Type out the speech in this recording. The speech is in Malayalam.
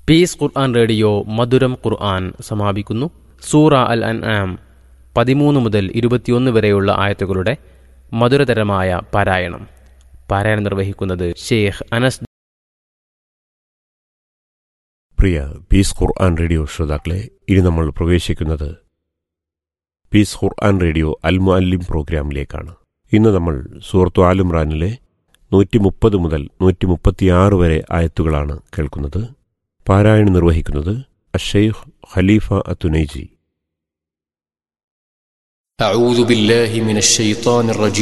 പീസ് ഖുർആൻ റേഡിയോ മധുരം ഖുർആൻ സമാപിക്കുന്നു സൂറ അൽ അൻആം പതിമൂന്ന് മുതൽ ഇരുപത്തിയൊന്ന് വരെയുള്ള ആയത്തുകളുടെ മധുരതരമായ പാരായണം പാരായണം നിർവഹിക്കുന്നത് ഷെയ്ഖ് അനസ് പ്രിയ പീസ് ഖുർആൻ റേഡിയോ ശ്രോതാക്കളെ ഇനി നമ്മൾ പ്രവേശിക്കുന്നത് പീസ് ഖുർആൻ റേഡിയോ അൽ മുഅല്ലിം പ്രോഗ്രാമിലേക്കാണ് ഇന്ന് നമ്മൾ സൂറത്തു ആലുംറാനിലെ നൂറ്റി മുപ്പത് മുതൽ നൂറ്റി മുപ്പത്തിയാറ് വരെ ആയത്തുകളാണ് കേൾക്കുന്നത് പാരായണം നിർവഹിക്കുന്നത് അഷെയ്ഖ് ഖലീഫ അത്തുനൈജി أعوذ بالله من الشيطان الرجيم